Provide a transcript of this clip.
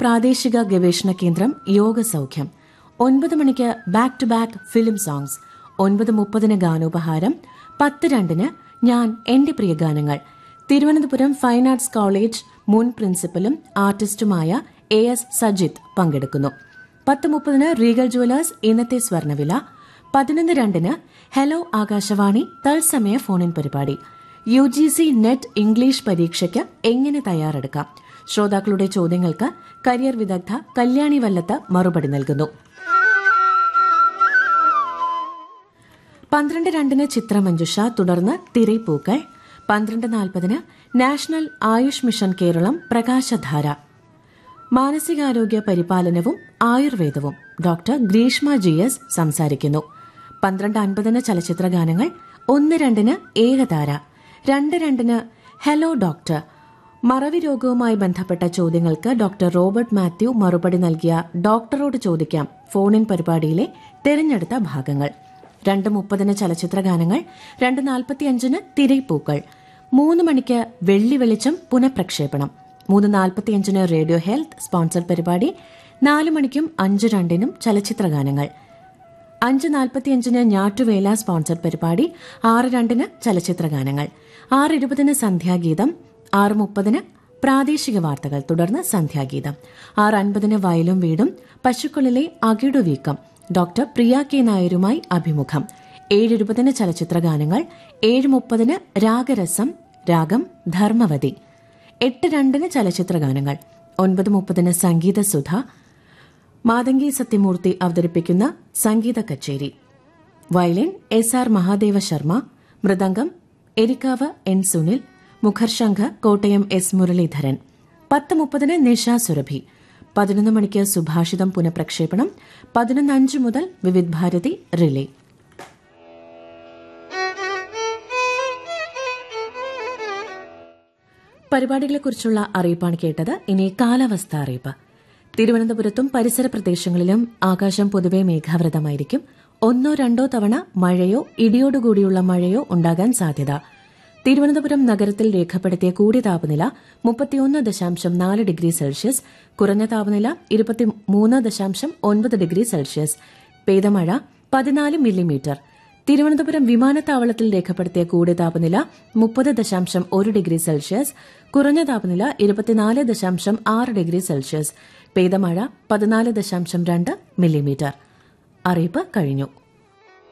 പ്രാദേശിക ഗവേഷണ കേന്ദ്രം യോഗ സൗഖ്യം ഒൻപത് മണിക്ക് back to back film songs ഒൻപത് മുപ്പതിന് ഗാനോപഹാരം പത്ത് രണ്ടിന് ഞാൻ എന്റെ പ്രിയ ഗാനങ്ങൾ തിരുവനന്തപുരം ഫൈൻ ആർട്സ് കോളേജ് മുൻ പ്രിൻസിപ്പലും ആർട്ടിസ്റ്റുമായ എ എസ് സജിത് പങ്കെടുക്കുന്നു പത്ത് മുപ്പതിന് റീഗൽ ജുവലേഴ്സ് ഇന്നത്തെ സ്വർണ്ണവില പതിനൊന്ന് രണ്ടിന് ഹലോ ആകാശവാണി തത്സമയ ഫോണിൻ പരിപാടി U G C NET English പരീക്ഷയ്ക്ക് എങ്ങനെ തയ്യാറെടുക്കാം ശ്രോതാക്കളുടെ ചോദ്യങ്ങൾക്ക് കരിയർ വിദഗ്ധ കല്യാണി വല്ലത്ത് മറുപടി നൽകുന്നു പന്ത്രണ്ട് രണ്ടിന് ചിത്രമഞ്ജുഷ തുടർന്ന് തിരൈപ്പൂക്കൾ പന്ത്രണ്ട് നാൽപ്പതിന് നാഷണൽ ആയുഷ് മിഷൻ കേരളം പ്രകാശധാര മാനസികാരോഗ്യ പരിപാലനവും ആയുർവേദവും ഡോക്ടർ ഗ്രീഷ്മ ജി എസ് സംസാരിക്കുന്നു പന്ത്രണ്ട് അൻപതിന് ചലച്ചിത്ര ഗാനങ്ങൾ ഒന്ന് രണ്ടിന് ഏകതാര രണ്ട് രണ്ടിന് ഹലോ ഡോക്ടർ മറവി രോഗവുമായി ബന്ധപ്പെട്ട ചോദ്യങ്ങൾക്ക് ഡോക്ടർ റോബർട്ട് മാത്യു മറുപടി നൽകിയ ഡോക്ടറോട് ചോദിക്കാം ഫോണിൻ പരിപാടിയിലെ തെരഞ്ഞെടുത്ത ഭാഗങ്ങൾ രണ്ട് മുപ്പതിന് ചലച്ചിത്ര ഗാനങ്ങൾ രണ്ട് നാൽപ്പത്തിയഞ്ചിന് തിരൈപ്പൂക്കൾ മൂന്ന് മണിക്ക് വെള്ളി വെളിച്ചം പുനഃപ്രക്ഷേപണം മൂന്ന് നാൽപ്പത്തിയഞ്ചിന് റേഡിയോ ഹെൽത്ത് സ്പോൺസർ പരിപാടി നാല് മണിക്കും അഞ്ച് രണ്ടിനും ചലച്ചിത്ര ഗാനങ്ങൾ അഞ്ച് നാൽപ്പത്തിയഞ്ചിന് ഞാറ്റുവേല സ്പോൺസർ പരിപാടി ആറ് രണ്ടിന് ചലച്ചിത്ര ഗാനങ്ങൾ ആറ് ഇരുപതിന് സന്ധ്യാഗീതം ആറ് മുപ്പതിന് പ്രാദേശിക വാർത്തകൾ തുടർന്ന് സന്ധ്യാഗീതം ആറ് അൻപതിന് വയലും വീടും പശുക്കളിലെ അകിടു വീക്കം ഡോക്ടർ പ്രിയ കെ നായരുമായി അഭിമുഖം ഏഴ് ഇരുപതിന് ചലച്ചിത്ര ഗാനങ്ങൾ ഏഴ് മുപ്പതിന് രാഗരസം രാഗം ധർമ്മവതി എട്ട് രണ്ടിന് ചലച്ചിത്ര ഗാനങ്ങൾ ഒൻപത് മുപ്പതിന് സംഗീത സുധ മാതങ്കി സത്യമൂർത്തി അവതരിപ്പിക്കുന്ന സംഗീത കച്ചേരി violin S R Mahadeva Sharma mridangam Erikkavu N Sunil mukharshankh Kottayam S Muraleedharan പത്ത് മുപ്പതിന് നിഷ സുരഭി പതിനൊന്ന് മണിക്ക് സുഭാഷിതം പുനഃപ്രക്ഷേപണം പതിനൊന്ന് അഞ്ച് മുതൽ വിവിധ് ഭാരതി റിലേ പരിപാടികളെക്കുറിച്ചുള്ള അറിയിപ്പാണ് കേട്ടത് ഇനി കാലാവസ്ഥ അറിയിപ്പ് തിരുവനന്തപുരത്തും പരിസര പ്രദേശങ്ങളിലും ആകാശം പൊതുവെ മേഘാവൃതമായിരിക്കും ഒന്നോ രണ്ടോ തവണ മഴയോ ഇടിയോടുകൂടിയുള്ള മഴയോ ഉണ്ടാകാൻ സാധ്യത തിരുവനന്തപുരം നഗരത്തിൽ രേഖപ്പെടുത്തിയ കൂടിയ താപനില മുപ്പത്തിയൊന്ന് ദശാംശം നാല് ഡിഗ്രി സെൽഷ്യസ് കുറഞ്ഞ താപനില ഇരുപത്തിമൂന്ന് ദശാംശം ഒൻപത് ഡിഗ്രി സെൽഷ്യസ് പെയ്ത മഴ പതിനാല് മില്ലിമീറ്റർ തിരുവനന്തപുരം വിമാനത്താവളത്തിൽ രേഖപ്പെടുത്തിയ കൂടിയ താപനില മുപ്പത് ദശാംശം ഒരു ഡിഗ്രി സെൽഷ്യസ് കുറഞ്ഞ താപനില ഇരുപത്തിനാല് ദശാംശം ആറ് ഡിഗ്രി സെൽഷ്യസ് പെയ്ത മഴ പതിനാല് ദശാംശം രണ്ട് മില്ലിമീറ്റർ അറിയിപ്പ് കഴിഞ്ഞു